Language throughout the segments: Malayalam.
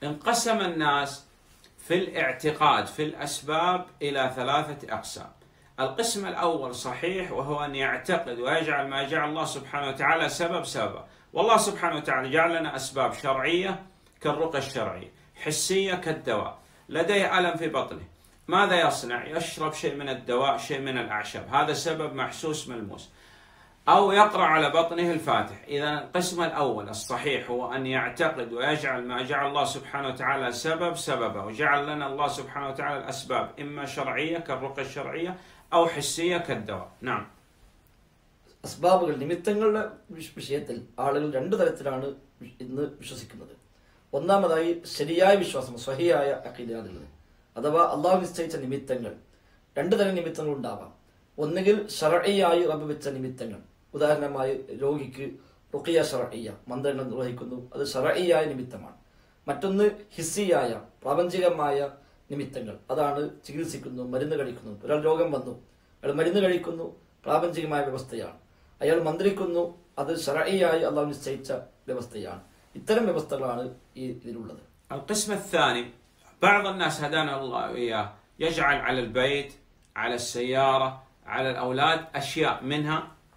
انقسم الناس في الاعتقاد في الاسباب الى ثلاثه اقسام. القسم الاول صحيح وهو ان يعتقد ويجعل ما جعل الله سبحانه وتعالى سبب سبب، والله سبحانه وتعالى جعل لنا اسباب شرعيه كالرقى الشرعيه، حسيه كالدواء، لديه الم في بطنه، ماذا يصنع؟ يشرب شيء من الدواء، شيء من الاعشاب، هذا سبب محسوس ملموس. أو يقرأ على بطنه الفاتح إذا القسم الأول الصحيح هو أن يعتقد ويجعل ما جعل الله سبحانه وتعالى سبب سببا وجعل لنا الله سبحانه وتعالى الأسباب إما شرعية كالرقى الشرعية أو حسية كالدواء نعم അസ്ബാബുകൾ നിമിത്തങ്ങളുടെ വിഷ- വിഷയത്തിൽ ആളുകൾ രണ്ടു തരത്തിലാണ് വി- ഇന്ന് വിശ്വസിക്കുന്നത് ഒന്നാമതായി ശരിയായ വിശ്വാസം സ്വഹിയായ അഖീദയാണുള്ളത് അഥവാ അള്ളാഹു നിശ്ചയിച്ച നിമിത്തങ്ങൾ രണ്ടു തരം നിമിത്തങ്ങൾ ഉണ്ടാവാം ഒന്നുകിൽ ഷറയ്യായി റബ്ബ് വെച്ച നിമിത്തങ്ങൾ ഉദാഹരണമായി രോഗിക്ക് റുഖിയ ഷറയ്യ മന്ത്രങ്ങൾ നിർവഹിക്കുന്നു അത് ഷറയ്യായ നിമിത്തമാണ് മറ്റൊന്ന് ഹിസ്സിയായ പ്രാപഞ്ചികമായ നിമിത്തങ്ങൾ അതാണ് ചികിത്സിക്കുന്നു മരുന്ന് കഴിക്കുന്നു ഒരാൾ രോഗം വന്നു അയാൾ മരുന്ന് കഴിക്കുന്നു പ്രാപഞ്ചികമായ വ്യവസ്ഥയാണ് അയാൾ മന്ത്രിക്കുന്നു അത് ഷറയ്യായി അള്ളാഹു നിശ്ചയിച്ച വ്യവസ്ഥയാണ് ഇത്തരം വ്യവസ്ഥകളാണ് ഈ ഇതിലുള്ളത് القسم الثاني بعض الناس هدانا الله وإياه يجعل على البيت على السيارة على الأولاد أشياء منها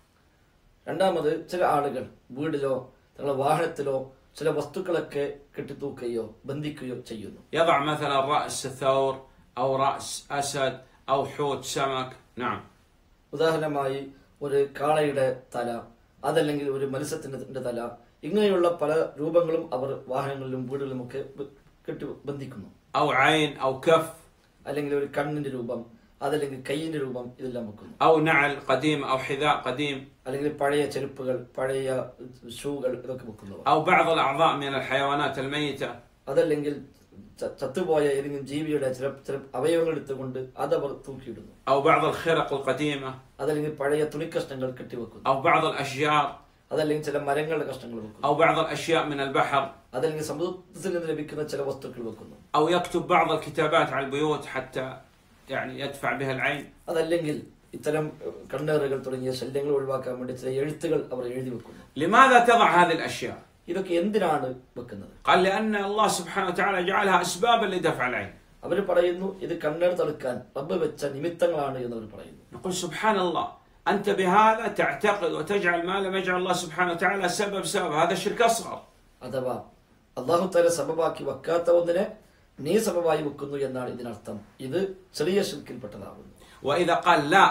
രണ്ടാമത് ചില ആളുകൾ വീടിലോ തങ്ങളുടെ വാഹനത്തിലോ ചില വസ്തുക്കളൊക്കെ കെട്ടിത്തൂക്കുകയോ ബന്ധിക്കുകയോ ചെയ്യുന്നു يضع مثلا رأس ثور أو رأس أسد أو حوت سمك نعم ഉദാഹരണമായി ഒരു കാളയുടെ തല അതല്ലെങ്കിൽ ഒരു മത്സ്യത്തിന്റെ തല ഇങ്ങനെയുള്ള പല രൂപങ്ങളും അവർ വാഹനങ്ങളിലും വീടുകളിലുമൊക്കെ ബ- കെട്ടി ബന്ധിക്കുന്നു أو عين أو كف അല്ലെങ്കിൽ ഒരു കണ്ണിന്റെ രൂപം അതല്ലെങ്കിൽ കൈയിന്റെ രൂപം ഇതെല്ലാം വെക്കുന്നു أو نعل قديم أو حذاء قديم അല്ലെങ്കിൽ പഴയ ചെരുപ്പുകൾ പഴയ ഷൂകൾ ഇതൊക്കെ വെക്കുന്നവർ أو بعض الأعضاء من الحيوانات الميتة അതല്ലെങ്കിൽ ച- ചത്തുപോയ ഏതെങ്കിലും ജീവിയുടെ ചില ചില അവയവങ്ങൾ എടുത്തുകൊണ്ട് അതവർ തൂക്കിയിടുന്നു أو بعض الخرق القديمة അതല്ലെങ്കിൽ പഴയ തുണിക്കഷ്ണങ്ങൾ കെട്ടിവെക്കുന്നു أو بعض الأشجار അതല്ലെങ്കിൽ ചില മരങ്ങളുടെ കഷ്ണങ്ങൾ വെക്കുന്നു أو بعض الأشياء من البحر അതല്ലെങ്കിൽ സമുദ്രത്തിൽ നിന്ന് ലഭിക്കുന്ന ചില വസ്തുക്കൾ വെക്കുന്നു أو يكتب بعض الكتابات على البيوت حتى يعني يدفع بها العين അതല്ലെങ്കിൽ ഇത്തരം ഏഹ്, കണ്ണേറുകൾ തുടങ്ങിയ ശല്യങ്ങൾ ഒഴിവാക്കാൻ വേണ്ടി ചില എഴുത്തുകൾ അവർ എഴുതി വെക്കുന്നു لماذا تضع هذه الأشياء؟ ഇതൊക്കെ എന്തിനാണ് വെക്കുന്നത് قال لأن الله سبحانه وتعالى جعلها أسبابا لدفع العين അവർ പറയുന്നു ഇത് കണ്ണേർ തടുക്കാൻ റബ്ബ് വെച്ച നിമിത്തങ്ങളാണ് എന്ന് അവർ പറയുന്നു نقول سبحان الله أنت بهذا تعتقد وتجعل ما لم يجعل الله سبحانه وتعالى سبب سبب هذا شرك أصغر അഥവാ അള്ളാഹു തല സബബാക്കി വെക്കാത്ത ഒന്നിനെ നീ സബബായി വെക്കുന്നു എന്നാണ് ഇതിനർത്ഥം ഇത് ചെറിയ ശിൽക്കിൽപ്പെട്ടതാകുന്നു وإذا قال لا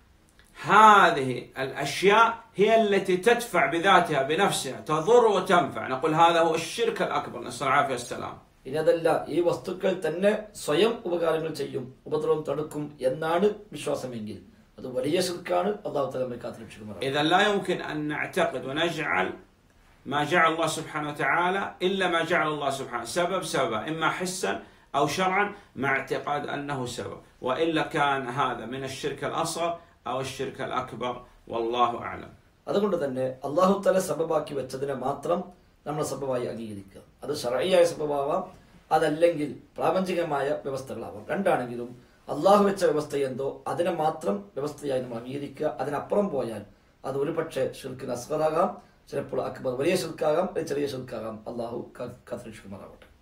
هذه الأشياء هي التي تدفع بذاتها بنفسها تضر وتنفع نقول هذا هو الشرك الأكبر نسأل العافية والسلام ഇനി അതല്ല ഈ വസ്തുക്കൾ തന്നെ സ്വയം ഉപകാരങ്ങൾ ചെയ്യും ഉപദ്രവം തടുക്കും എന്നാണ് വിശ്വാസമെങ്കിൽ അത് വലിയ ശിൽക്കാണ് അള്ളാഹു തല നമ്മെ കാത്തിരക്ഷിക്കുമാറാണ് إذا لا يمكن أن نعتقد ونجعل ما جعل الله سبحانه وتعالى إلا ما جعل الله سبحانه سبب سبب إما حسا أو شرعا مع اعتقاد أنه سبب وإلا كان هذا من الشرك الأصغر أو الشرك الأكبر والله أعلم അതുകൊണ്ട് തന്നെ അള്ളാഹു തല സബബാക്കി വെച്ചതിനെ മാത്രം നമ്മൾ സബബായി അംഗീകരിക്കുക അത് ഷറയായ സബബാവാം അതല്ലെങ്കിൽ പ്രാപഞ്ചികമായ വ്യവസ്ഥകളാവാം രണ്ടാണെങ്കിലും അള്ളാഹു വെച്ച വ്യവസ്ഥ എന്തോ അതിനെ മാത്രം വ്യവസ്ഥയായി നമ്മൾ അംഗീകരിക്കുക അതിനപ്പുറം പോയാൽ അത് ഒരുപക്ഷെ ഷിർക്കിന് അസ്കറാകാം ചിലപ്പോൾ അക്ബർ വലിയ ഷിർക്കാകാം ചെറിയ ഷിർക്കാകാം അള്ളാഹു കാത്തിരക്ഷിക്കുമാറാവട്ടെ